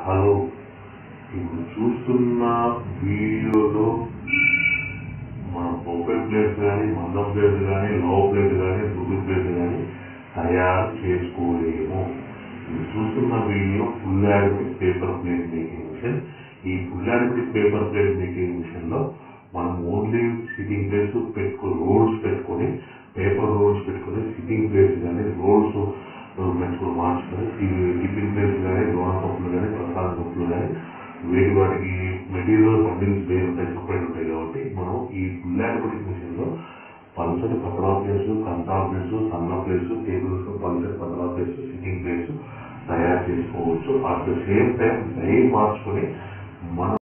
hello ఇప్పుడు చూస్తున్న వీడియోలో మన ఓపెన్ ప్లేట్స్ కానీ మందం ప్లేట్ కానీ లో ప్లేట్ కానీ దుడ్డు ప్లేట్ కానీ తయారు చేసుకోలేము ఇది చూస్తున్న video full automatic paper plate making machine ఈ full automatic paper plate making machine లో మనం ఓన్లీ సిట్టింగ్ ప్లేట్స్ పెట్టుకో రోల్స్ పెట్టుకొని పేపర్ రోల్స్ పెట్టుకొని సిట్టింగ్ ప్లేట్స్ కానీ రోల్స్ పెట్టుకొని మార్చుకొని టిఫిన్ ప్లేట్స్ కానీ లోన కప్పులు కానీ ప్రసాద కప్పులు కానీ వేటి వాటికి మెటీరియల్ బండిల్స్ వేరు ఉంటాయి సపరేట్ ఉంటాయి కాబట్టి మనం ఈ ఫుల్ యాడమిక్ మిషన్ లో పల్సటి పతలా ప్లేస్ కంతా ప్లేస్ సన్న ప్లేస్ టేబుల్స్ పల్సటి పతలా ప్లేస్ సిట్టింగ్ ప్లేస్ తయారు చేసుకోవచ్చు at the same time die మార్చుకొని మనం